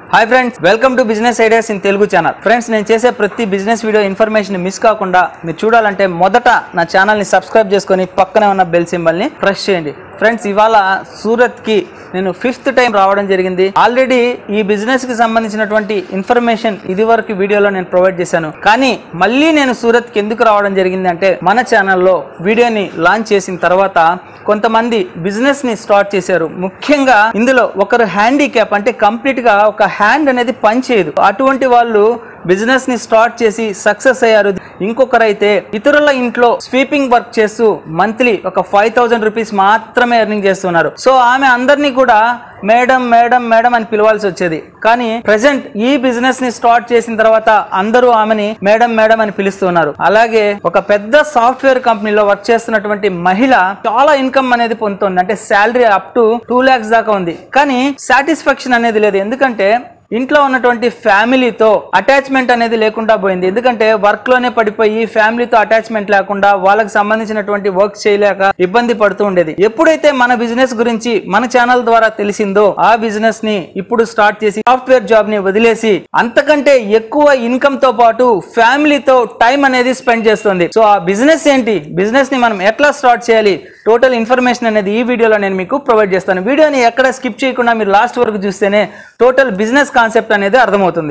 Hi friends welcome to business ideas in Telugu channel friends నేను చేసే ప్రతి బిజినెస్ వీడియో ఇన్ఫర్మేషన్ మిస్ కాకుండా మీరు చూడాలంటే మొదట నా ఛానల్ని సబ్స్క్రైబ్ చేసుకొని పక్కనే ఉన్న బెల్ సింబల్ని ప్రెస్ చేయండి ఫ్రెండ్స్ ఇవాళ సూరత్కి నేను ఫిఫ్త్ టైం రావడం జరిగింది ఆల్రెడీ ఈ బిజినెస్ కి సంబంధించినటువంటి ఇన్ఫర్మేషన్ ఇది వరకు వీడియోలో నేను ప్రొవైడ్ చేశాను కానీ మళ్ళీ నేను సూరత్కి ఎందుకు రావడం జరిగింది అంటే మన ఛానల్లో వీడియోని లాంచ్ చేసిన తర్వాత కొంతమంది బిజినెస్ ని స్టార్ట్ చేశారు ముఖ్యంగా ఇందులో ఒకరు హ్యాండిక్యాప్ అంటే కంప్లీట్ గా ఒక హ్యాండ్ అనేది పనిచేయదు అటువంటి వాళ్ళు బిజినెస్ ని స్టార్ట్ చేసి సక్సెస్ అయ్యారు ఇంకొకరైతే ఇతరుల ఇంట్లో స్వీపింగ్ వర్క్ చేస్తూ మంత్లీ ఒక ఫైవ్ థౌసండ్ రూపీస్ మాత్రమే ఎర్నింగ్ చేస్తున్నారు సో ఆమె అందరినీ కూడా మేడం మేడం మేడం అని పిలవాల్సి వచ్చేది కానీ ప్రజెంట్ ఈ బిజినెస్ ని స్టార్ట్ చేసిన తర్వాత అందరూ ఆమెని మేడం మేడం అని పిలుస్తున్నారు అలాగే ఒక పెద్ద సాఫ్ట్వేర్ కంపెనీలో వర్క్ చేస్తున్నటువంటి మహిళ చాలా ఇన్కమ్ అనేది పొందుతుంది అంటే salary up to two lakhs దాకా ఉంది కానీ సాటిస్ఫాక్షన్ అనేది లేదు ఎందుకంటే ఇంట్లో ఉన్నటువంటి ఫ్యామిలీతో అటాచ్మెంట్ అనేది లేకుండా పోయింది ఎందుకంటే వర్క్ లోనే పడిపోయి ఫ్యామిలీతో అటాచ్మెంట్ లేకుండా వాళ్ళకి సంబంధించినటువంటి వర్క్ చేయలేక ఇబ్బంది పడుతూ ఉండేది ఎప్పుడైతే మన బిజినెస్ గురించి మన ఛానల్ ద్వారా తెలిసిందో ఆ బిజినెస్ ని ఇప్పుడు స్టార్ట్ చేసి సాఫ్ట్వేర్ జాబ్ ని వదిలేసి అంతకంటే ఎక్కువ ఇన్కమ్ తో పాటు ఫ్యామిలీతో టైం అనేది స్పెండ్ చేస్తుంది సో ఆ బిజినెస్ ఏంటి బిజినెస్ ని మనం ఎట్లా స్టార్ట్ చేయాలి టోటల్ ఇన్ఫర్మేషన్ అనేది ఈ వీడియోలో నేను మీకు ప్రొవైడ్ చేస్తాను వీడియోని ఎక్కడ స్కిప్ చేయకుండా మీరు లాస్ట్ వరకు చూస్తేనే టోటల్ బిజినెస్ కాన్సెప్ట్ అనేది అర్థమవుతుంది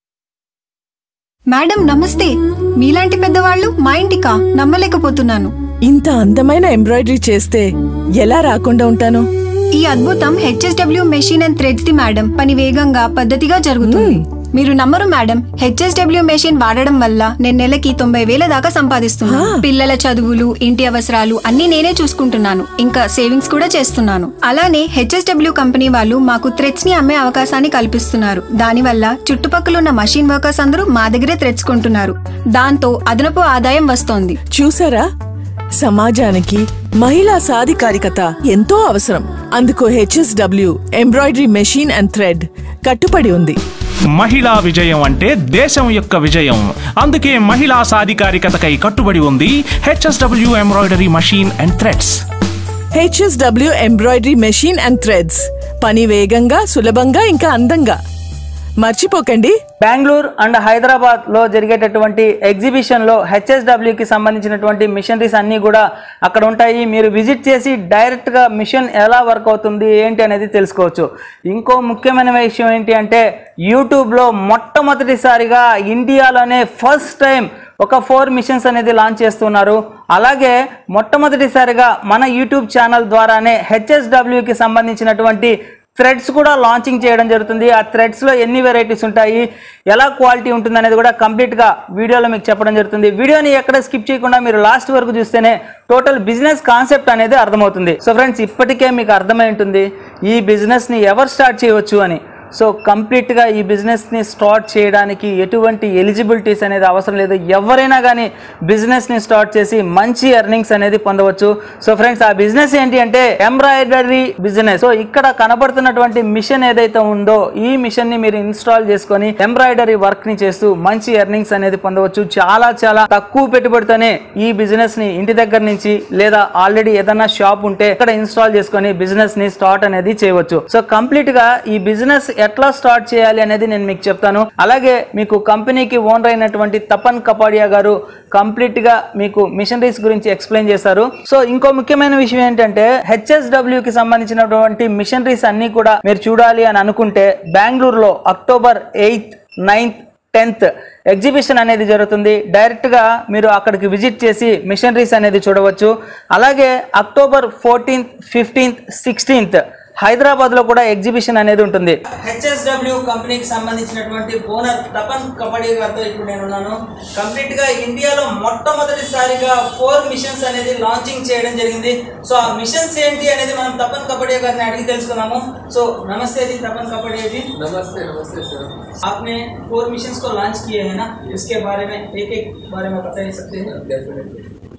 మేడం నమస్తే మీలాంటి పెద్దవాళ్ళు మా ఇంటికా నమ్మలేకపోతున్నాను ఇంత అందమైన ఎంబ్రాయిడరీ చేస్తే ఎలా రాకుండా ఉంటాను ఈ అద్భుతం HSW machine and threads the madam పని వేగంగా పద్ధతిగా జరుగుతుంది మీరు నమ్మరు మేడం హెచ్ఎస్డబ్ల్యూ మెషిన్ వాడడం వల్ల నేను నెలకి తొంభై వేల దాకా సంపాదిస్తున్నాను పిల్లల చదువులు ఇంటి అవసరాలు అన్ని నేనే చూసుకుంటున్నాను ఇంకా సేవింగ్స్ కూడా చేస్తున్నాను అలానే హెచ్ఎస్డబ్ల్యూ కంపెనీ వాళ్ళు మాకు థ్రెడ్స్ ని అమ్మే అవకాశాన్ని కల్పిస్తున్నారు దానివల్ల చుట్టుపక్కల ఉన్న మషిన్ వర్కర్స్ అందరూ మా దగ్గరే థ్రెడ్స్ కొంటున్నారు దాంతో అదనపు ఆదాయం వస్తోంది చూసారా సమాజానికి మహిళా సాధికారికత ఎంతో అవసరం అందుకు HSW embroidery machine and thread కట్టుబడి ఉంది మహిళా విజయం అంటే దేశం యొక్క విజయం అందుకే మహిళా సాధికారికతకై కట్టుబడి ఉంది HSW embroidery machine and threads HSW embroidery machine and threads పని వేగంగా సులభంగా ఇంకా అందంగా మర్చిపోకండి బెంగళూరు అండ్ హైదరాబాద్ లో జరిగేటటువంటి ఎగ్జిబిషన్ లో హెచ్ఎస్డబ్ల్యూ కి సంబంధించినటువంటి మిషనరీస్ అన్ని కూడా అక్కడ ఉంటాయి మీరు విజిట్ చేసి డైరెక్ట్ గా మిషన్ ఎలా వర్క్ అవుతుంది ఏంటి అనేది తెలుసుకోవచ్చు ఇంకో ముఖ్యమైన విషయం ఏంటి అంటే యూట్యూబ్ లో మొట్టమొదటిసారిగా ఇండియాలోనే ఫస్ట్ టైం ఒక ఫోర్ మిషన్స్ అనేది లాంచ్ చేస్తున్నారు అలాగే మొట్టమొదటిసారిగా మన యూట్యూబ్ ఛానల్ ద్వారానే హెచ్ఎస్డబ్ల్యూకి సంబంధించినటువంటి థ్రెడ్స్ కూడా లాంచింగ్ చేయడం జరుగుతుంది ఆ థ్రెడ్స్లో ఎన్ని వెరైటీస్ ఉంటాయి ఎలా క్వాలిటీ ఉంటుంది అనేది కూడా కంప్లీట్గా వీడియోలో మీకు చెప్పడం జరుగుతుంది వీడియోని ఎక్కడ స్కిప్ చేయకుండా మీరు లాస్ట్ వరకు చూస్తేనే టోటల్ బిజినెస్ కాన్సెప్ట్ అనేది అర్థమవుతుంది సో ఫ్రెండ్స్ ఇప్పటికే మీకు అర్థమై ఉంటుంది ఈ బిజినెస్ని ఎవరు స్టార్ట్ చేయవచ్చు అని సో కంప్లీట్గా ఈ బిజినెస్ని స్టార్ట్ చేయడానికి ఎటువంటి ఎలిజిబిలిటీస్ అనేది అవసరం లేదు ఎవరైనా కానీ బిజినెస్ని స్టార్ట్ చేసి మంచి ఎర్నింగ్స్ అనేది పొందవచ్చు సో ఫ్రెండ్స్ ఆ బిజినెస్ ఏంటి అంటే ఎంబ్రాయిడరీ బిజినెస్ సో ఇక్కడ కనబడుతున్నటువంటి మిషన్ ఏదైతే ఉందో ఈ మిషన్ ని మీరు ఇన్స్టాల్ చేసుకొని ఎంబ్రాయిడరీ వర్క్ ని చేస్తూ మంచి ఎర్నింగ్స్ అనేది పొందవచ్చు చాలా చాలా తక్కువ పెట్టుబడితోనే ఈ బిజినెస్ ని ఇంటి దగ్గర నుంచి లేదా ఆల్రెడీ ఏదైనా షాప్ ఉంటే ఇక్కడ ఇన్స్టాల్ చేసుకొని బిజినెస్ ని స్టార్ట్ అనేది చేయవచ్చు సో కంప్లీట్ గా ఈ బిజినెస్ ఎట్లా స్టార్ట్ చేయాలి అనేది నేను మీకు చెప్తాను అలాగే మీకు కంపెనీకి ఓనర్ అయినటువంటి తపన్ కపాడియా గారు కంప్లీట్ గా మీకు మిషనరీస్ గురించి ఎక్స్ప్లెయిన్ చేశారు సో ఇంకో ముఖ్యమైన విషయం ఏంటంటే హెచ్ఎస్డబ్ల్యూ కి సంబంధించినటువంటి మిషనరీస్ అన్ని కూడా మీరు చూడాలి అని అనుకుంటే బెంగళూరులో October eighth ninth tenth exhibition అనేది జరుగుతుంది డైరెక్ట్గా మీరు అక్కడికి విజిట్ చేసి మిషనరీస్ అనేది చూడవచ్చు అలాగే October fourteenth fifteenth sixteenth Hyderabad లో కూడా ఎగ్జిబిషన్ అనేది ఉంటుంది హెచ్ఎస్డబ్ల్యూ కంపెనీకి సంబంధించినటువంటి ఓనర్ తపన్ కబడ్డీ గారితో ఇప్పుడు నేను ఉన్నాను కంప్లీట్ గా ఇండియాలో మొట్టమొదటిసారిగా ఫోర్ మిషన్స్ అనేది లాంచింగ్ చేయడం జరిగింది సో ఆ మిషన్స్ ఏంటి అనేది మనం తపన్ కబడ్డీ గారిని అడిగి తెలుసుకున్నాము సో నమస్తే जी तपन कपड़िया जी नमस्ते नमस्ते सर आपने फोर मिशन को लॉन्च किए हैं ना इसके बारे में एक एक बारे में बता सकते हैं डेफिनेटली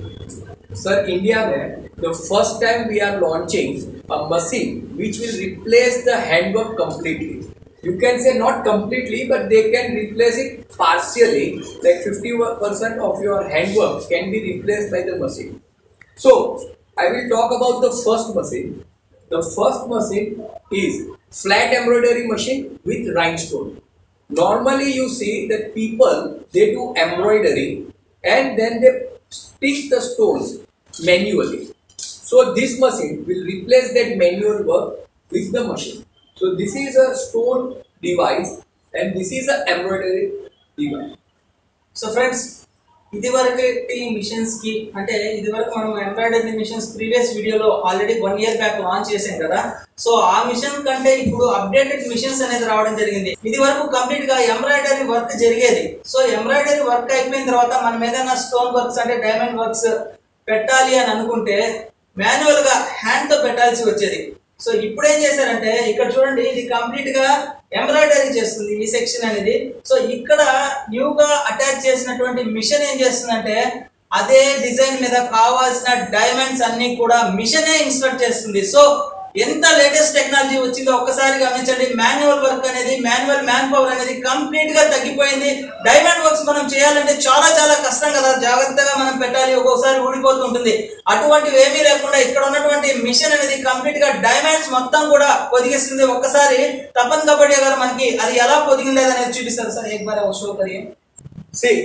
सर इंडिया में the first time we are launching a machine which will replace the handwork completely you can say not completely but they can replace it partially like 50% of your handwork can be replaced by the machine so i will talk about the first machine the first machine is flat embroidery machine with rhinestone. Normally, you see that people they do embroidery and then they stick the stones manually. So this machine will replace that manual work with the machine. So this is a stone device and this is a embroidery device. So friends ఇది వరకు ఈ machines కి అంటే ఇది వరకు మనం embroidery machines previous వీడియోలో already one year back launch చేసాం కదా సో ఆ మిషన్ కంటే ఇప్పుడు అప్డేటెడ్ మిషన్స్ అనేది రావడం జరిగింది ఇది వరకు కంప్లీట్ గా ఎంబ్రాయిడరీ వర్క్ జరిగేది సో ఎంబ్రాయిడరీ వర్క్ అయిపోయిన తర్వాత మనం ఏదైనా స్టోన్ వర్క్స్ అంటే డైమండ్ వర్క్స్ పెట్టాలి అని అనుకుంటే మాన్యువల్ గా హ్యాండ్ తో పెట్టాల్సి వచ్చేది సో ఇప్పుడు ఏం చేశారంటే ఇక్కడ చూడండి ఇది కంప్లీట్ గా ఎంబ్రాయిడరీ చేస్తుంది ఈ సెక్షన్ అనేది సో ఇక్కడ న్యూ గా అటాచ్ చేసినటువంటి మిషన్ ఏం చేస్తుందంటే అదే డిజైన్ మీద కావాల్సిన డైమండ్స్ అన్ని కూడా మిషనే ఇన్స్టర్ట్ చేస్తుంది సో ఎంత లేటెస్ట్ టెక్నాలజీ వచ్చిందో ఒక్కసారి గమనించండి మాన్యువల్ వర్క్ అనేది మాన్యువల్ మ్యాన్ పవర్ అనేది కంప్లీట్ గా తగ్గిపోయింది డైమండ్ వర్క్స్ మనం చేయాలంటే చాలా చాలా కష్టం కదా జాగ్రత్తగా మనం పెట్టాలి ఒక్కొక్కసారి ఊడిపోతూ ఉంటుంది అటువంటివి ఏమీ లేకుండా ఇక్కడ ఉన్నటువంటి మిషన్ అనేది కంప్లీట్ గా డైమండ్స్ మొత్తం కూడా పొదిగిస్తుంది ఒక్కసారి తపన్ కబడ్డీ గారు మనకి అది ఎలా పొదిగిండేది అనేది చూపిస్తారు సార్ ఎక్ బార్ షో కరియే See,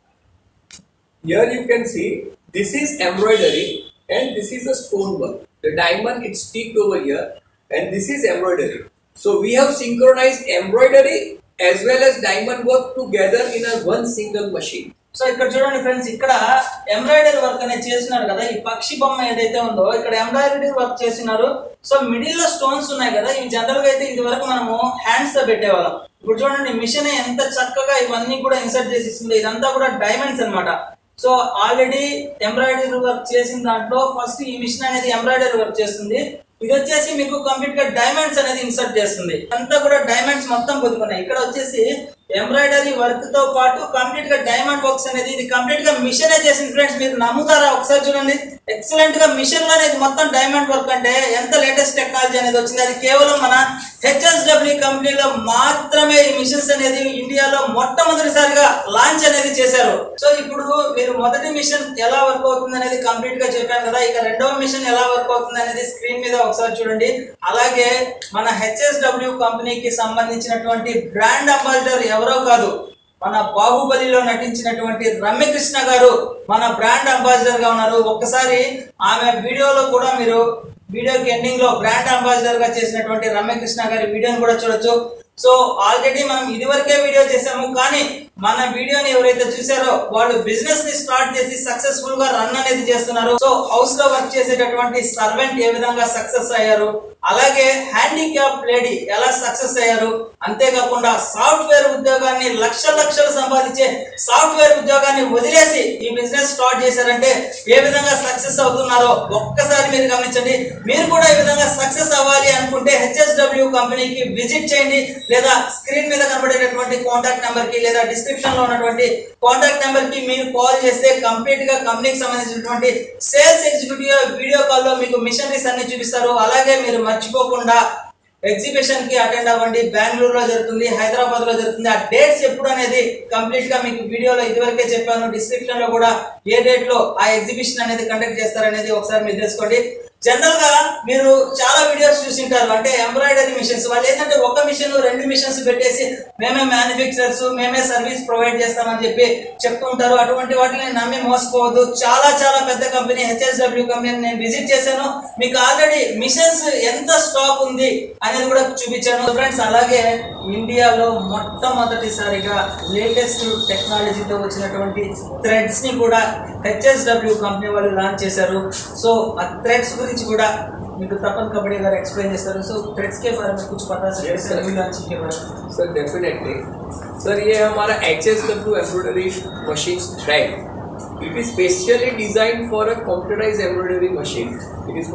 here you can see this is embroidery and this is a stone work. The diamond it's sticked over here and this is embroidery. So we have synchronized embroidery as well as diamond work together in a one single machine. So ఇక్కడ చూడండి friends ఇక్కడ embroidery work అనేది చేస్తున్నారు కదా ఈ పక్షి బొమ్మ ఏదైతే ఉందో ఇక్కడ ఎంబ్రాయిడరీ వర్క్ చేస్తున్నారు సో మిడిల్ లో స్టోన్స్ ఉన్నాయి కదా ఇవి జనరల్ గా అయితే ఇది వరకు మనము హ్యాండ్స్ తో పెట్టేవాళ్ళం ఇప్పుడు చూడండి మిషన్ ఎంత చక్కగా ఇవన్నీ కూడా ఇన్సర్ట్ చేసి ఇస్తుంది ఇదంతా కూడా డైమండ్స్ అన్నమాట సో ఆల్రెడీ ఎంబ్రాయిడరీ వర్క్ చేసిన దాంట్లో ఫస్ట్ ఈ మిషన్ అనేది ఎంబ్రాయిడరీ వర్క్ చేస్తుంది ఇది వచ్చేసి మీకు కంప్లీట్ గా డైమండ్స్ అనేది ఇన్సర్ట్ చేస్తుంది అంతా కూడా డైమండ్స్ మొత్తం పొందుకున్నాయి ఇక్కడ వచ్చేసి ఎంబ్రాయిడరీ వర్క్ తో పాటు కంప్లీట్ గా డైమండ్ వర్క్స్ అనేది ఇది కంప్లీట్ గా మిషన్ చేసింది ఫ్రెండ్స్ మీరు నమ్ముతారా ఒకసారి చూడండి ఎక్సలెంట్ గా మిషన్ లో అనేది మొత్తం డైమండ్ వర్క్ అంటే ఎంత లేటెస్ట్ టెక్నాలజీ అనేది వచ్చింది అది కేవలం మన హెచ్ఎస్డబ్ల్యూ కంపెనీలో మాత్రమే ఈ మిషన్స్ అనేది ఇండియాలో మొట్టమొదటిసారిగా లాంచ్ అనేది చేశారు సో ఇప్పుడు మీరు మొదటి మిషన్ ఎలా వర్క్ అవుతుంది అనేది కంప్లీట్ గా చెప్పాను కదా ఇక రెండవ మిషన్ ఎలా వర్క్ అవుతుంది అనేది స్క్రీన్ మీద ఒకసారి చూడండి అలాగే మన హెచ్ఎస్డబ్ల్యూ కంపెనీకి సంబంధించినటువంటి బ్రాండ్ అంబాసిడర్ ఎవరో కాదు మన బాహుబలిలో నటించినటువంటి రమ్యకృష్ణ గారు మన బ్రాండ్ అంబాసిడర్ గా ఉన్నారు ఒక్కసారి ఆమె వీడియోలో కూడా మీరు వీడియోకి ఎండింగ్ లో బ్రాండ్ అంబాసిడర్ గా చేసినటువంటి రమ్యకృష్ణ గారి వీడియోని కూడా చూడొచ్చు సో ఆల్రెడీ మనం ఇదివరకే వీడియో చేసాము కానీ మన వీడియోని ఎవరైతే చూసారో వాళ్ళు బిజినెస్ ని స్టార్ట్ చేసి సక్సెస్ఫుల్ గా రన్ అనేది చేస్తున్నారు సో హౌస్ లో వర్క్ చేసేటటువంటి సర్వెంట్ ఏ విధంగా సక్సెస్ అయ్యారు అలాగే హ్యాండిక్యాప్ లేడీ ఎలా సక్సెస్ అయ్యారు అంతేకాకుండా సాఫ్ట్వేర్ ఉద్యోగాన్ని లక్ష లక్షలు సంపాదించే సాఫ్ట్వేర్ ఉద్యోగాన్ని వదిలేసి ఈ బిజినెస్ స్టార్ట్ చేశారంటే ఏ విధంగా సక్సెస్ అవుతున్నారో ఒక్కసారి మీరు గమనించండి మీరు కూడా ఈ విధంగా సక్సెస్ అవ్వాలి అనుకుంటే హెచ్ఎస్డబ్ల్యూ కంపెనీకి విజిట్ చేయండి లేదా స్క్రీన్ మీద కనబడేటటువంటి కాంటాక్ట్ నెంబర్ కి లేదా డిస్క్రిప్షన్ లో ఉన్నటువంటి కాంటాక్ట్ నెంబర్ కి మీరు కాల్ చేస్తే కంప్లీట్ గా కంపెనీకి సంబంధించినటువంటి సేల్స్ ఎగ్జిక్యూటివ్ వీడియో కాల్ లో మీకు మిషనరీస్ అన్ని చూపిస్తారు అలాగే మీరు మర్చిపోకుండా ఎగ్జిబిషన్ కి అటెండ్ అవ్వండి బెంగళూరులో జరుగుతుంది హైదరాబాద్ లో జరుగుతుంది ఆ డేట్స్ ఎప్పుడు అనేది కంప్లీట్ గా మీకు వీడియోలో ఇదివరకే చెప్పాను డిస్క్రిప్షన్ లో కూడా ఏ డేట్ లో ఆ ఎగ్జిబిషన్ అనేది కండక్ట్ చేస్తారనేది ఒకసారి మీరు తెలుసుకోండి జనరల్ గా మీరు చాలా వీడియోస్ చూసింటారు అంటే ఎంబ్రాయిడరీ మిషన్స్ వాళ్ళు ఏంటంటే ఒక మిషన్ రెండు మిషన్స్ పెట్టేసి మేమే మ్యానుఫ్యాక్చరర్స్ మేమే సర్వీస్ ప్రొవైడ్ చేస్తామని చెప్పి చెప్తూ ఉంటారు అటువంటి వాటిని నమ్మి మోసపోవద్దు చాలా చాలా పెద్ద కంపెనీ హెచ్ఎస్డబ్ల్యూ కంపెనీ నేను విజిట్ చేశాను మీకు ఆల్రెడీ మిషన్స్ ఎంత స్టాక్ ఉంది అనేది కూడా చూపించాను ఫ్రెండ్స్ అలాగే ఇండియాలో మొట్టమొదటిసారిగా లేటెస్ట్ టెక్నాలజీతో వచ్చినటువంటి థ్రెడ్స్ ని కూడా హెచ్ఎస్డబ్ల్యూ కంపెనీ వాళ్ళు లాంచ్ చేశారు సో ఆ థ్రెడ్స్ గురించి కూడా మీకు తపన్ కబడ్డీ గారు ఎక్స్ప్లెయిన్ చేస్తారు సో థ్రెడ్స్ के बारे में कुछ पता चले Yes, sir. अभी launching के बारे में सर डेफिनेटली सर ये हमारा H S W embroidery machine thread it is specially design for a computerise embroidery machine it is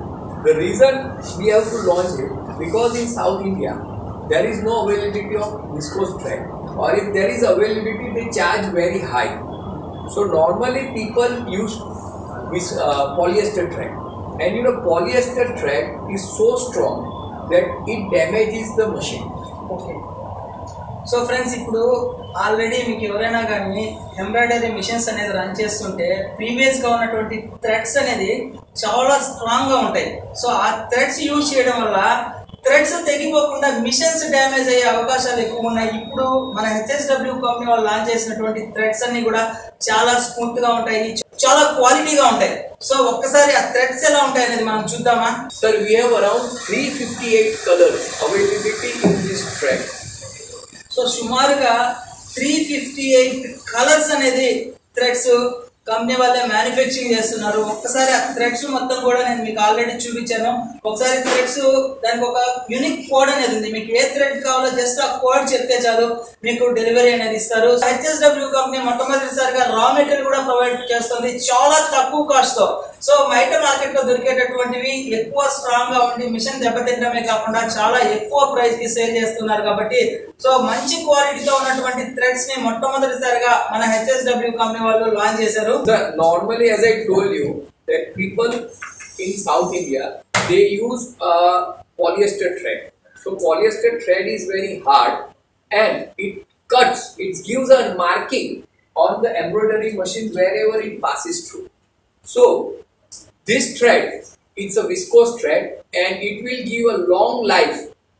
the reason we have to launch it because in South India there is no availability of viscose thread or if there is availability they charge very high so normally people use vis- uh, polyester thread and you know polyester thread is so strong that it damages the machine okay so friends ఇప్పుడు already మీకు ఎవరైనా కానీ embroidery machines అనేది run చేస్తుంటే previous గా ఉన్నటువంటి threads అనేది చాలా స్ట్రాంగ్ గా ఉంటాయి సో ఆ థ్రెడ్స్ యూజ్ చేయడం వల్ల థ్రెడ్స్ తెగిపోకుండా మిషన్స్ డ్యామేజ్ అయ్యే అవకాశాలు ఎక్కువ ఉన్నాయి ఇప్పుడు మన హెచ్ఎస్డబ్ల్యూ కంపెనీ వాళ్ళు లాంచ్ చేసినటువంటి థ్రెడ్స్ అన్ని కూడా చాలా స్మూత్ గా ఉంటాయి చాలా క్వాలిటీగా ఉంటాయి సో ఒక్కసారి ఆ థ్రెడ్స్ ఎలా ఉంటాయి అనేది మనం చూద్దామా Sir, we have around 358 colors availability in this thread. So సుమారుగా త్రీ ఫిఫ్టీ ఎయిట్ కలర్స్ అనేది థ్రెడ్స్ కంపెనీ వాళ్ళే మ్యానుఫ్యాక్చరింగ్ చేస్తున్నారు ఒక్కసారి ఆ థ్రెడ్స్ మొత్తం కూడా నేను మీకు ఆల్రెడీ చూపించాను ఒకసారి థ్రెడ్స్ దానికి ఒక యూనిక్ కోడ్ అనేది ఉంది మీకు ఏ థ్రెడ్ కావాలో జస్ట్ ఆ కోడ్ చెప్తే చాలు మీకు డెలివరీ అనేది ఇస్తారు హెచ్ఎస్డబ్ల్యూ కంపెనీ మొట్టమొదటిసారిగా రా మెటీరియల్ కూడా ప్రొవైడ్ చేస్తుంది చాలా తక్కువ కాస్ట్ తో సో బయట మార్కెట్ లో దొరికేటటువంటివి ఎక్కువ స్ట్రాంగ్ గా ఉండి మిషన్ దెబ్బతింటమే కాకుండా చాలా ఎక్కువ ప్రైస్ కి సేల్ చేస్తున్నారు కాబట్టి సో మంచి క్వాలిటీతో ఉన్నటువంటి థ్రెడ్స్ ని మొట్టమొదటిసారిగా మన హెచ్ఎస్డబ్ల్యూ కంపెనీ వాళ్ళు లాంచ్ చేశారు Sir, normally, as I told you, that people in South India they use uh, polyester thread. So polyester thread is very hard and it cuts. It gives a marking on the embroidery machine wherever it passes through. So this thread, it's a viscose thread and it will give a long life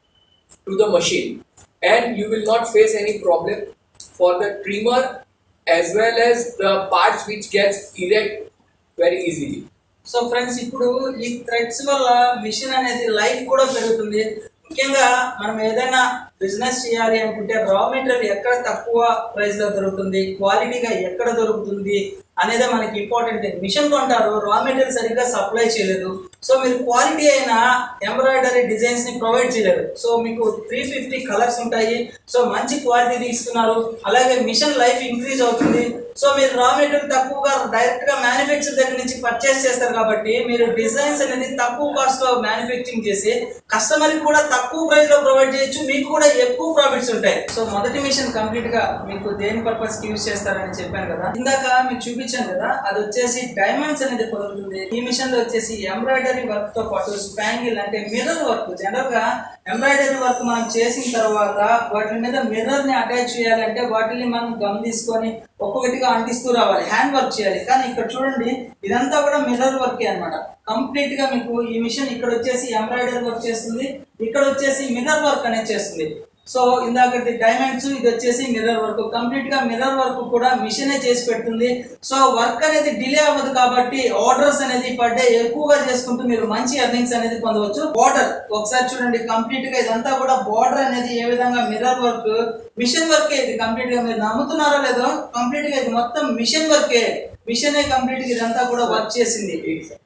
to the machine and you will not face any problem for the trimmer as well as the parts which gets erect very easily. So friends ఇప్పుడు ఈ threads వల్ల machine అనేది life కూడా పెరుగుతుంది ముఖ్యంగా మనం ఏదైనా business చేయాలి అనుకుంటే రా మెటీరియల్ ఎక్కడ తక్కువ ప్రైస్ లో దొరుకుతుంది క్వాలిటీగా ఎక్కడ దొరుకుతుంది అనేది మనకి ఇంపార్టెంట్ మిషన్ కొంటారు రా మెటీరియల్ సరిగ్గా సప్లై చేయలేదు సో మీరు క్వాలిటీ అయిన ఎంబ్రాయిడరీ డిజైన్స్ ని ప్రొవైడ్ చేయలేదు సో మీకు త్రీ ఫిఫ్టీ కలర్స్ ఉంటాయి సో మంచి క్వాలిటీ ఇస్తున్నారు అలాగే మిషన్ లైఫ్ ఇంక్రీజ్ అవుతుంది సో మీరు రా మెటీరియల్ తక్కువగా డైరెక్ట్ గా మ్యానుఫ్యాక్చర్ దగ్గర నుంచి పర్చేస్ చేస్తారు కాబట్టి మీరు డిజైన్స్ అనేది తక్కువ కాస్ట్ లో మ్యానుఫ్యాక్చరింగ్ చేసి కస్టమర్ కి కూడా తక్కువ ప్రైస్ లో ప్రొవైడ్ చేయొచ్చు మీకు కూడా ఎక్కువ ప్రాఫిట్స్ ఉంటాయి సో మొదటి మిషన్ కంప్లీట్ గా మీకు దేని పర్పస్ కి యూజ్ చేస్తారని చెప్పాను కదా ఇందాక మీకు చూపించాను కదా అది వచ్చేసి డైమండ్స్ అనేది పొందుతుంది ఈ మిషన్ లో వచ్చేసి ఎంబ్రాయిడరీ వర్క్ తో పాటు స్పాంగిల్ అంటే మిర్రర్ వర్క్ జనరల్ గా ఎంబ్రాయిడరీ వర్క్ మనం చేసిన తర్వాత వాటి మీద మిర్రర్ ని అటాచ్ చేయాలంటే వాటిని మనం గమ్ తీసుకొని ఒక్కొక్కటిగా అంటిస్తూ రావాలి హ్యాండ్ వర్క్ చేయాలి కానీ ఇక్కడ చూడండి ఇదంతా కూడా మిర్రర్ వర్కే అన్నమాట కంప్లీట్ గా మీకు ఈ మిషన్ ఇక్కడ వచ్చేసి ఎంబ్రాయిడరీ వర్క్ చేస్తుంది ఇక్కడ వచ్చేసి మిర్రర్ వర్క్ అనేది చేస్తుంది సో ఇందాకటి డైమండ్స్ ఇది వచ్చేసి మిర్రర్ వర్క్ కంప్లీట్ గా మిర్రర్ వర్క్ కూడా మిషనే చేసి పెడుతుంది సో వర్క్ అనేది డిలే అవ్వదు కాబట్టి ఆర్డర్స్ అనేది పర్ డే ఎక్కువగా చేసుకుంటూ మీరు మంచి ఎర్నింగ్స్ అనేది పొందవచ్చు బార్డర్ ఒకసారి చూడండి కంప్లీట్ గా ఇదంతా కూడా బార్డర్ అనేది ఏ విధంగా మిర్రర్ వర్క్ మిషన్ వర్కే ఇది కంప్లీట్ గా మీరు నమ్ముతున్నారో లేదో కంప్లీట్ గా ఇది మొత్తం మిషన్ వర్కే మిషనే కంప్లీట్ గా ఇదంతా కూడా వర్క్ చేసింది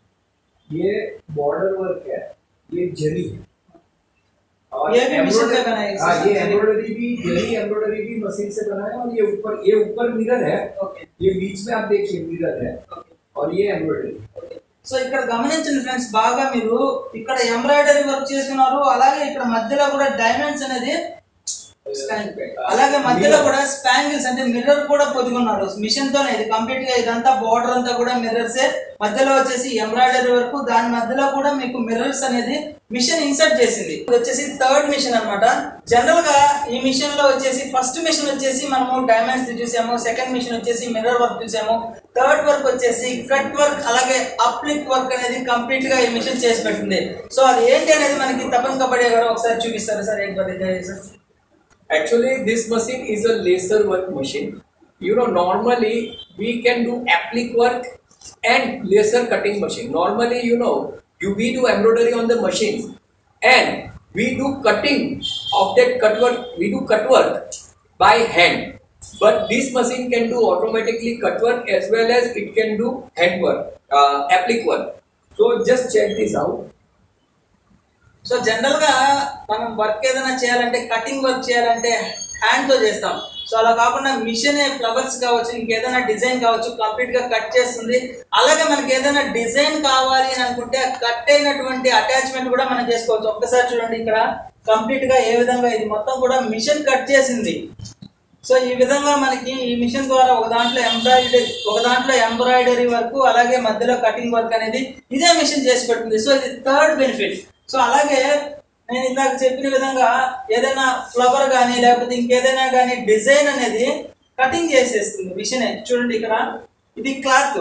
ये बॉर्डर वर्क है ये जरी है और ये भी मशीन से embroidery- बना है, इसी हाँ, से ये जरी। एम्ब्रॉयडरी भी जरी एम्ब्रॉयडरी भी मशीन से बना है और ये ऊपर ये ऊपर मिरर है ओके ये बीच में आप देखिए मिरर है और ये एम्ब्रॉयडरी సో ఇక్కడ గమనించండి ఫ్రెండ్స్ బాగా మీరు ఇక్కడ ఎంబ్రాయిడరీ వర్క్ చేస్తున్నారు అలాగే ఇక్కడ మధ్యలో కూడా డైమండ్స్ అనేది అలాగే మధ్యలో కూడా స్పాంగిల్స్ అంటే మిర్రర్ కూడా పొదుగున్నారు మిషన్ తోనే ఇది కంప్లీట్ గా ఇదంతా బార్డర్ అంతా కూడా మిర్రర్సే మధ్యలో వచ్చేసి ఎంబ్రాయిడరీ వరకు దాని మధ్యలో కూడా మీకు మిర్రర్స్ అనేది మిషన్ ఇన్సర్ట్ చేసింది ఇది వచ్చేసి థర్డ్ మిషన్ అన్నమాట జనరల్ గా ఈ మిషన్ లో వచ్చేసి ఫస్ట్ మిషన్ వచ్చేసి మనము డైమండ్స్ చూసాము సెకండ్ మిషన్ వచ్చేసి మిర్రర్ వర్క్ చూసాము థర్డ్ వర్క్ వచ్చేసి కట్ వర్క్ అలాగే అప్లిక్ వర్క్ అనేది కంప్లీట్ గా ఈ మిషన్ చేసి పెట్టింది సో అది ఏంటి అనేది మనకి తపన్ కబడ్డీ గారు ఒకసారి చూపిస్తారు సార్ ఏంటి పద్ధతి sir Actually, this machine is a laser work machine. You know, normally we can do applique work and laser cutting machine. Normally, you know, you we do embroidery on the machines and we do cutting of that cut work. We do cut work by hand. But this machine can do automatically cut work as well as it can do hand work, uh, applique work. So just check this out. So general గా మనం work ఏదైనా చేయాలంటే cutting work చేయాలంటే hand తో చేస్తాం so అలా కాకుండా machine flowers కావచ్చు ఇంకేదైనా డిజైన్ కావచ్చు కంప్లీట్ గా కట్ చేస్తుంది అలాగే మనకి ఏదైనా డిజైన్ కావాలి అని అనుకుంటే కట్ అయినటువంటి అటాచ్మెంట్ కూడా మనం చేసుకోవచ్చు ఒక్కసారి చూడండి ఇక్కడ కంప్లీట్ గా ఏ విధంగా ఇది మొత్తం కూడా మిషన్ కట్ చేసింది సో ఈ విధంగా మనకి ఈ మిషన్ ద్వారా ఒక దాంట్లో ఎంబ్రాయిడరీ ఒక దాంట్లో ఎంబ్రాయిడరీ వర్క్ అలాగే మధ్యలో కటింగ్ వర్క్ అనేది ఇదే మిషన్ చేసి పెడుతుంది సో ఇది థర్డ్ బెనిఫిట్ సో అలాగే నేను ఇందాక చెప్పిన విధంగా ఏదైనా ఫ్లవర్ కానీ లేకపోతే ఇంకేదైనా కానీ డిజైన్ అనేది కటింగ్ చేసేస్తుంది మిషన్ చూడండి ఇక్కడ ఇది క్లాత్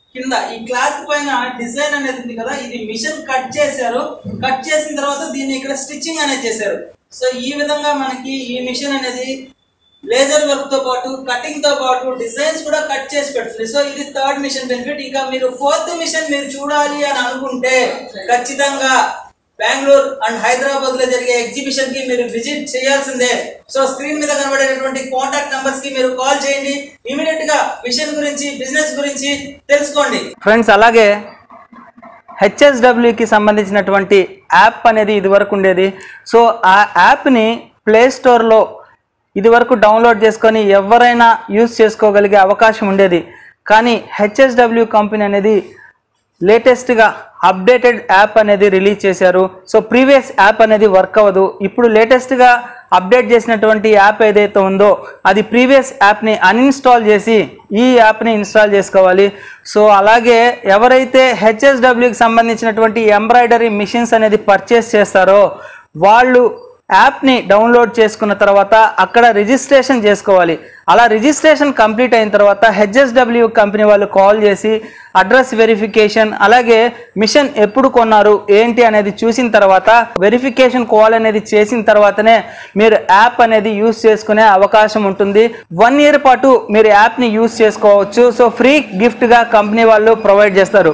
కింద ఈ క్లాత్ పైన డిజైన్ అనేది ఉంది కదా ఇది మిషన్ కట్ చేశారు కట్ చేసిన తర్వాత దీన్ని ఇక్కడ స్టిచ్చింగ్ అనేది చేశారు సో ఈ విధంగా మనకి ఈ మిషన్ అనేది లేజర్ వర్క్ తో పాటు కటింగ్ తో పాటు డిజైన్స్ కూడా కట్ చేసి పెడుతుంది సో ఇది థర్డ్ మిషన్ బెనిఫిట్ ఇంకా మీరు ఫోర్త్ మిషన్ మీరు చూడాలి అని అనుకుంటే ఖచ్చితంగా బెంగళూరు అండ్ హైదరాబాద్ లో జరిగే ఎగ్జిబిషన్ కి మీరు విజిట్ చేయాల్సిందే సో స్క్రీన్ మీద కనబడేటటువంటి కాంటాక్ట్ నంబర్స్ కి మీరు కాల్ చేయండి ఇమీడియట్ గా మిషన్ గురించి బిజినెస్ గురించి తెలుసుకోండి ఫ్రెండ్స్ అలాగే హెచ్ఎస్డబ్ల్యూకి సంబంధించినటువంటి యాప్ అనేది ఇదివరకు ఉండేది సో ఆ యాప్ని ప్లే స్టోర్లో ఇదివరకు డౌన్లోడ్ చేసుకొని ఎవరైనా యూజ్ చేసుకోగలిగే అవకాశం ఉండేది కానీ హెచ్ఎస్డబ్ల్యూ కంపెనీ అనేది లేటెస్ట్గా అప్డేటెడ్ యాప్ అనేది రిలీజ్ చేశారు సో ప్రీవియస్ యాప్ అనేది వర్క్ అవ్వదు ఇప్పుడు లేటెస్ట్గా అప్డేట్ చేసినటువంటి యాప్ ఏదైతే ఉందో అది ప్రీవియస్ యాప్ని అన్ఇన్స్టాల్ చేసి ఈ యాప్ని ఇన్స్టాల్ చేసుకోవాలి సో అలాగే ఎవరైతే హెచ్ఎస్డబ్ల్యూకి సంబంధించినటువంటి ఎంబ్రాయిడరీ మిషన్స్ అనేది పర్చేస్ చేస్తారో వాళ్ళు యాప్ని డౌన్లోడ్ చేసుకున్న తర్వాత అక్కడ రిజిస్ట్రేషన్ చేసుకోవాలి అలా రిజిస్ట్రేషన్ కంప్లీట్ అయిన తర్వాత హెచ్ఎస్డబ్ల్యూ కంపెనీ వాళ్ళు కాల్ చేసి అడ్రస్ వెరిఫికేషన్ అలాగే మిషన్ ఎప్పుడు కొన్నారు ఏంటి అనేది చూసిన తర్వాత వెరిఫికేషన్ కాల్ అనేది చేసిన తర్వాతనే మీరు యాప్ అనేది యూస్ చేసుకునే అవకాశం ఉంటుంది వన్ ఇయర్ పాటు మీరు యాప్ని యూస్ చేసుకోవచ్చు సో ఫ్రీ గిఫ్ట్గా కంపెనీ వాళ్ళు ప్రొవైడ్ చేస్తారు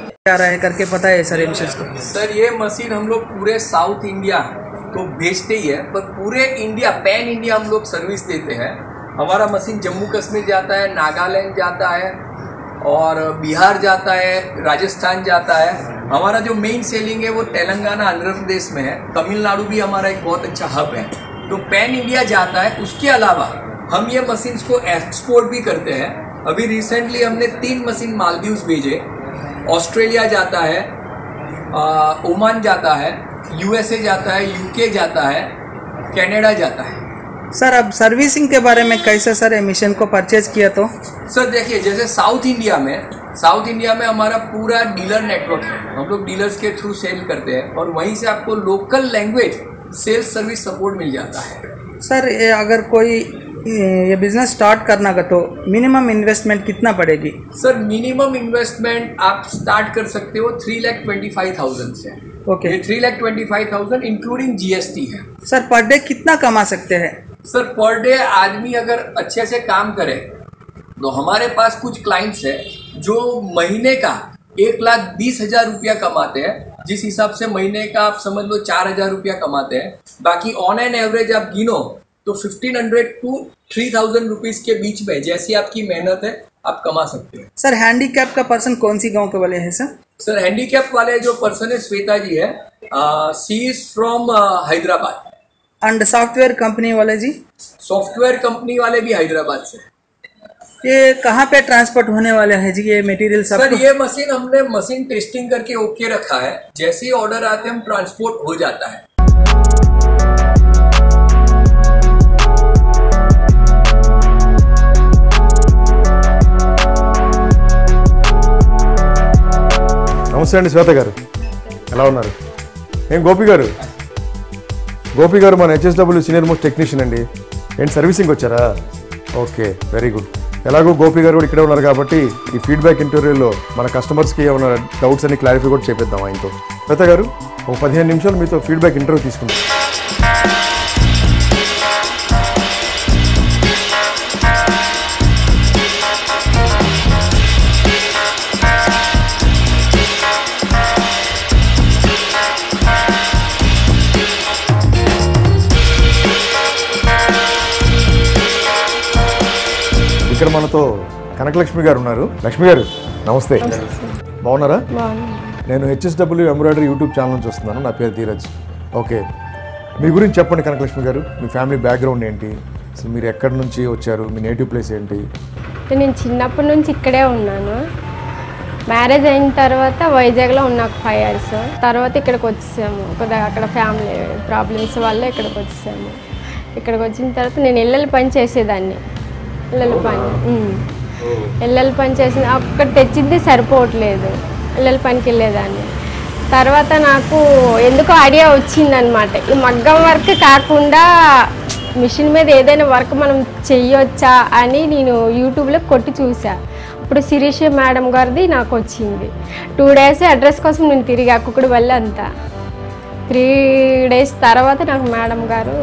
सर ये मशीन हम लोग पूरे साउथ इंडिया को भेजते ही है पर पूरे इंडिया पैन इंडिया हम लोग सर्विस देते हैं हमारा मशीन जम्मू कश्मीर जाता है नागालैंड जाता है और बिहार जाता है राजस्थान जाता है हमारा जो मेन सेलिंग है वो तेलंगाना आंध्र प्रदेश में है तमिलनाडु भी हमारा एक बहुत अच्छा हब है तो पैन इंडिया जाता है उसके अलावा हम ये मशीन्स को एक्सपोर्ट भी करते हैं अभी रिसेंटली हमने तीन मशीन मालदीव्स भेजे ऑस्ट्रेलिया जाता है आ, ओमान जाता है यूएसए जाता है यूके जाता है कनाडा जाता है सर अब सर्विसिंग के बारे में कैसे सर मिशन को परचेज किया तो सर देखिए जैसे साउथ इंडिया में साउथ इंडिया में हमारा पूरा डीलर नेटवर्क है हम लोग डीलर्स के थ्रू सेल करते हैं और वहीं से आपको local language sales service support मिल जाता है सर ये अगर कोई ये बिजनेस स्टार्ट करना का तो मिनिमम इन्वेस्टमेंट कितना पड़ेगी सर मिनिमम इन्वेस्टमेंट आप स्टार्ट कर सकते हो three lakh twenty five thousand से ओके ये three lakh twenty five thousand including GST है सर पर डे कितना कमा सकते हैं सर पर डे आदमी अगर अच्छे से काम करे तो हमारे पास कुछ क्लाइंट्स है जो महीने का एक लाख बीस हजार रुपया कमाते हैं जिस हिसाब से महीने का आप समझ लो चार हजार रुपया कमाते हैं बाकी ऑन एन एवरेज आप गिनो तो fifteen hundred two three thousand rupees के बीच में जैसी आपकी मेहनत है आप कमा सकते हैं सर हैंडीकैप का पर्सन कौन सी गांव के वाले हैं सर सर हैंडीकैप वाले जो पर्सन है Shweta ji hi she is from Hyderabad and software company वाले जी सॉफ्टवेयर कंपनी वाले भी हैदराबाद से हैं। ये कहाँ पे ट्रांसपोर्ट होने वाले हैं जी ये मटेरियल सब सर ये मशीन हमने मशीन टेस्टिंग करके ओके रखा है जैसे ही ऑर्डर आते हैं हम ट्रांसपोर्ट हो जाता है నమస్తే అండి శ్వేత గారు ఎలా ఉన్నారు ఏం గోపి గారు గోపి గారు మన హెచ్ఎస్డబ్ల్యూ సీనియర్ మోస్ట్ టెక్నీషియన్ అండి ఏంటి సర్వీసింగ్ వచ్చారా ఓకే వెరీ గుడ్ ఎలాగో గోపి గారు కూడా ఇక్కడే ఉన్నారు కాబట్టి ఈ ఫీడ్బ్యాక్ ఇంటర్వ్యూలో మన కస్టమర్స్కి ఏమైనా డౌట్స్ అన్ని క్లారిఫై కూడా చేపిద్దాం ఆయనతో శ్వేత గారు ఒక పదిహేను నిమిషాలు మీతో ఫీడ్బ్యాక్ ఇంటర్వ్యూ తీసుకుందాం ఇక్కడ మనతో కనకలక్ష్మి గారు ఉన్నారు లక్ష్మి గారు నమస్తే బాగున్నారా నేను హెచ్ఎస్డబ్ల్యూ ఎంబ్రాయిడరీ యూట్యూబ్ ఛానల్ నుంచి వస్తున్నాను నా పేరు ధీరజ్ ఓకే మీ గురించి చెప్పండి కనకలక్ష్మి గారు మీ ఫ్యామిలీ బ్యాక్గ్రౌండ్ ఏంటి అసలు మీరు ఎక్కడి నుంచి వచ్చారు మీ నేటివ్ ప్లేస్ ఏంటి అంటే నేను చిన్నప్పటి నుంచి ఇక్కడే ఉన్నాను మ్యారేజ్ అయిన తర్వాత వైజాగ్లో ఉన్న ఒక ఫైవ్ ఇయర్స్ తర్వాత ఇక్కడికి వచ్చేసాము కొద్దిగా అక్కడ ఫ్యామిలీ ప్రాబ్లమ్స్ వల్ల ఇక్కడికి వచ్చేసాము ఇక్కడికి వచ్చిన తర్వాత నేను ఇళ్ళల పని చేసేదాన్ని ఇళ్ళల పని ఉమ్. ఇళ్ళల పని చేసిన అక్కడ తెచ్చింది సరిపోవట్లేదు ఇళ్ళల పనికి వెళ్ళేదాన్ని తర్వాత నాకు ఎందుకో ఐడియా వచ్చిందనమాట ఈ మగ్గం వర్క్ కాకుండా మిషన్ మీద ఏదైనా వర్క్ మనం చెయ్యొచ్చా అని నేను యూట్యూబ్లో కొట్టి చూసా అప్పుడు శిరీష మేడం గారిది నాకు వచ్చింది టూ డేస్ అడ్రస్ కోసం నేను తిరిగి అక్కుడు వల్ల అంతా త్రీ డేస్ తర్వాత నాకు మేడం గారు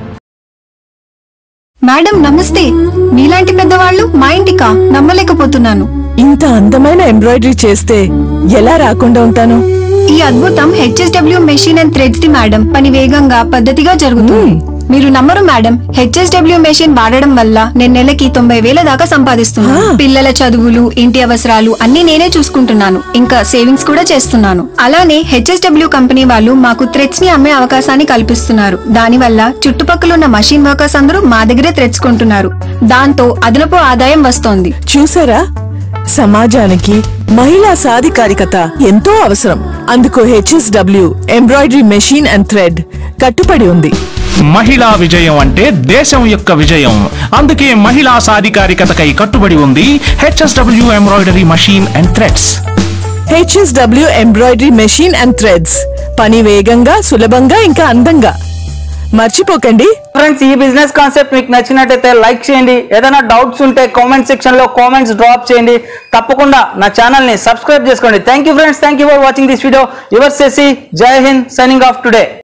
మేడం నమస్తే మీలాంటి పెద్దవాళ్ళు మా ఇంటికా నమ్మలేకపోతున్నాను ఇంత అందమైన ఎంబ్రాయిడరీ చేస్తే ఎలా రాకుండా ఉంటాను ఈ అద్భుతం HSW machine and threads the madam పని వేగంగా పద్ధతిగా జరుగుతుంది మీరు నమ్మరు మేడం హెచ్ఎస్డబ్ల్యూ మెషిన్ వాడడం వల్ల నేను నెలకి తొంభై వేల దాకా సంపాదిస్తున్నాను పిల్లల చదువులు ఇంటి అవసరాలు అన్ని నేనే చూసుకుంటున్నాను ఇంకా సేవింగ్స్ కూడా చేస్తున్నాను అలానే హెచ్ఎస్డబ్ల్యూ కంపెనీ వాళ్ళు మాకు థ్రెడ్స్ ని అమ్మే అవకాశాన్ని కల్పిస్తున్నారు దానివల్ల చుట్టుపక్కల ఉన్న మషిన్ వర్కర్స్ అందరూ మా దగ్గరే థ్రెడ్స్ కొంటున్నారు దాంతో అదనపు ఆదాయం వస్తోంది చూసారా సమాజానికి మహిళా సాధికారికత ఎంతో అవసరం అందుకు HSW embroidery machine and thread కట్టుబడి ఉంది మహిళా విజయం అంటే దేశం యొక్క విజయం అందుకే మహిళా సాధికారికతకై కట్టుబడి ఉంది HSW embroidery machine and threads HSW embroidery machine and threads పని వేగంగా సులభంగా ఇంకా అందంగా మర్చిపోకండి ఫ్రెండ్స్ ఈ బిజినెస్ కాన్సెప్ట్ మీకు నచ్చినట్టయితే లైక్ చేయండి ఏదైనా డౌట్స్ ఉంటే కామెంట్ సెక్షన్ లో కామెంట్స్ డ్రాప్ చేయండి తప్పకుండా నా ఛానల్ ని సబ్స్క్రైబ్ చేసుకోండి thank you friends thank you for watching this video your సెసి జై హింద్ సైనింగ్ ఆఫ్ టుడే